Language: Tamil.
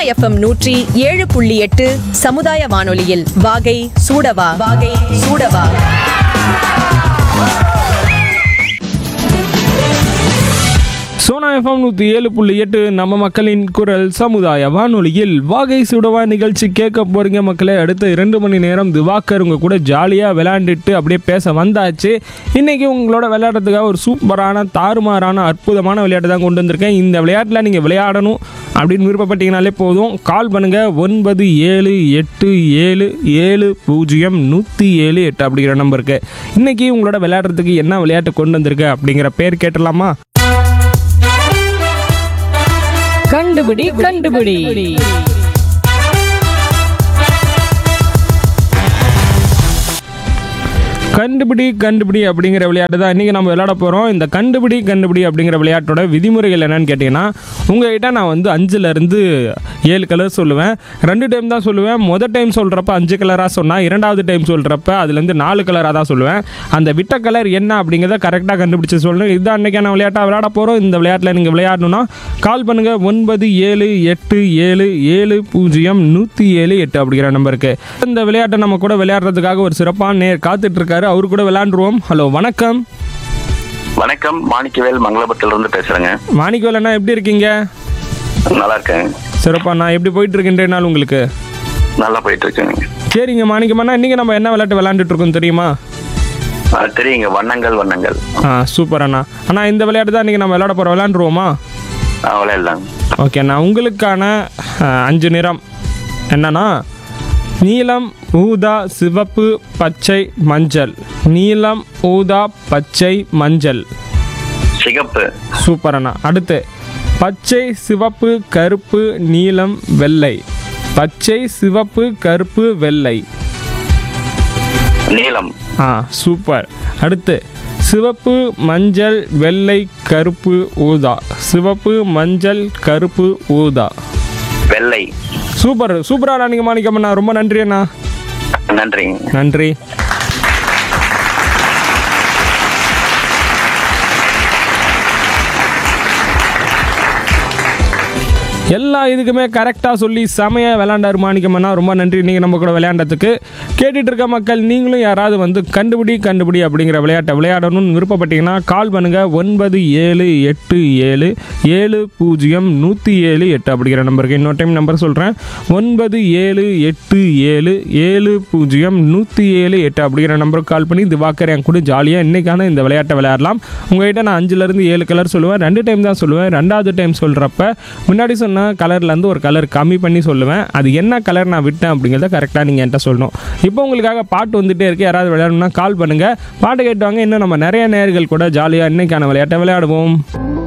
எஃப்எம் நூற்றி ஏழு புள்ளி எட்டு சமுதாய வானொலியில் வாகை சூடவா வாகை சூடவா சோனா எஃப்எம் நூற்றி ஏழு புள்ளி எட்டு நம்ம மக்களின் குரல் சமுதாய வானொலியில் வாகை சுடவா நிகழ்ச்சி கேட்க போறீங்க மக்களே அடுத்த இரண்டு மணி நேரம் திவாகர் உங்க கூட ஜாலியாக விளையாண்டுட்டு அப்படியே பேச வந்தாச்சு இன்னைக்கு உங்களோட விளையாடுறதுக்காக ஒரு சூப்பரான தாறுமாறான அற்புதமான விளையாட்டு தான் கொண்டு வந்திருக்கேன் இந்த விளையாட்டில் நீங்கள் விளையாடணும் அப்படின்னு விருப்பப்பட்டீங்கனாலே போதும் கால் பண்ணுங்க ஒன்பது ஏழு எட்டு ஏழு ஏழு பூஜ்ஜியம் நூற்றி ஏழு எட்டு அப்படிங்கிற நம்பருக்கு இன்னைக்கு உங்களோட விளையாடுறதுக்கு என்ன விளையாட்டு கொண்டு வந்திருக்கு அப்படிங்கிற பேர் கேட்டலாமா கண்டுபிடி கண்டுபிடி கண்டுபிடி கண்டுபிடி அப்படிங்கிற விளையாட்டு தான் இன்றைக்கி நம்ம விளையாட போகிறோம் இந்த கண்டுபிடி கண்டுபிடி அப்படிங்கிற விளையாட்டோட விதிமுறைகள் என்னன்னு கேட்டிங்கன்னா உங்ககிட்ட நான் வந்து அஞ்சுலேருந்து ஏழு கலர் சொல்லுவேன் ரெண்டு டைம் தான் சொல்லுவேன் மொதல் டைம் சொல்கிறப்ப அஞ்சு கலராக சொன்னால் இரண்டாவது டைம் சொல்கிறப்ப அதுலேருந்து நாலு கலராக தான் சொல்லுவேன் அந்த விட்ட கலர் என்ன அப்படிங்கிறத கரெக்டாக கண்டுபிடிச்சு சொல்லணும் இதுதான் அன்றைக்கான விளையாட்டாக விளையாட போகிறோம் இந்த விளையாட்டில் நீங்கள் விளையாடணும்னா கால் பண்ணுங்கள் ஒன்பது ஏழு எட்டு ஏழு ஏழு பூஜ்ஜியம் நூற்றி ஏழு எட்டு அப்படிங்கிற நம்பருக்கு இந்த விளையாட்டை நம்ம கூட விளையாடுறதுக்காக ஒரு சிறப்பான நேர் காத்துட்டு இருக்காரு அவரு கூட விளையாண்டுருவோம் ஹலோ வணக்கம் வணக்கம் மாணிக்கவேல் மங்களபுரத்துல இருந்து பேசுறேங்க மாணிக்கவேல் அண்ணா எப்படி இருக்கீங்க நல்லா இருக்கேன் சிறப்பா நான் எப்படி போயிட்டு இருக்கேன் நாள் உங்களுக்கு நல்லா போயிட்டு இருக்கேங்க சரிங்க மாணிக்கம்ண்ணா இன்னைக்கு நம்ம என்ன விளையாட்டு விளையாண்டுட்டு இருக்கோம் தெரியுமா ஆ, தெரியுங்க வண்ணங்கள் வண்ணங்கள் ஆ சூப்பர் அண்ணா அண்ணா இந்த விளையாட்டு தான் இன்னைக்கு நம்ம விளையாட போகிறோம் விளையாண்டுருவோமா அவ்வளோ ஓகே அண்ணா உங்களுக்கான ஆ, அஞ்சு நிறம் என்னன்னா நீலம் ஊதா சிவப்பு பச்சை மஞ்சள் நீலம் ஊதா பச்சை மஞ்சள் சிகப்பு சூப்பர் அண்ணா அடுத்து பச்சை சிவப்பு கருப்பு நீலம் வெள்ளை பச்சை சிவப்பு கருப்பு வெள்ளை நீலம் ஆ சூப்பர் அடுத்து சிவப்பு மஞ்சள் வெள்ளை கருப்பு ஊதா சிவப்பு மஞ்சள் கருப்பு ஊதா வெள்ளை சூப்பர் சூப்பரா நீங்கள் மாணிக்கம்ண்ணா ரொம்ப நன்றி அண்ணா நன்றிங்க நன்றி எல்லா இதுக்குமே கரெக்டாக சொல்லி செமையாக விளையாண்டாரு மாணிக்கம்னா ரொம்ப நன்றி நீங்கள் நம்ம கூட விளையாண்டதுக்கு கேட்டுட்டு இருக்க மக்கள் நீங்களும் யாராவது வந்து கண்டுபிடி கண்டுபிடி அப்படிங்கிற விளையாட்டை விளையாடணும்னு விருப்பப்பட்டீங்கன்னா கால் பண்ணுங்கள் ஒன்பது ஏழு எட்டு ஏழு ஏழு பூஜ்ஜியம் நூற்றி ஏழு எட்டு அப்படிங்கிற நம்பருக்கு இன்னொரு டைம் நம்பர் சொல்கிறேன் ஒன்பது ஏழு எட்டு ஏழு ஏழு பூஜ்ஜியம் நூற்றி ஏழு எட்டு அப்படிங்கிற நம்பருக்கு கால் பண்ணி திவாக்கர் என் கூட ஜாலியாக இன்றைக்கான இந்த விளையாட்டை விளையாடலாம் உங்கள்கிட்ட நான் அஞ்சுலேருந்து ஏழு கலர் சொல்லுவேன் ரெண்டு டைம் தான் சொல்லுவேன் ரெண்டாவது டைம் சொல்கிறப்ப முன்னாடி சொன்ன கலர்லேருந்து ஒரு கலர் கம்மி பண்ணி சொல்லுவேன் அது என்ன கலர் நான் விட்டேன் அப்படிங்கிறத கரெக்டாக நீங்கள் என்கிட்ட சொல்லணும் இப்போ உங்களுக்காக பாட்டு வந்துட்டே இருக்கு யாராவது விளையாடணும்னா கால் பண்ணுங்கள் பாட்டு கேட்டுவாங்க இன்னும் நம்ம நிறைய நேர்கள் கூட ஜாலியாக இன்னைக்கான விளையாட்டை விளையாடுவோம்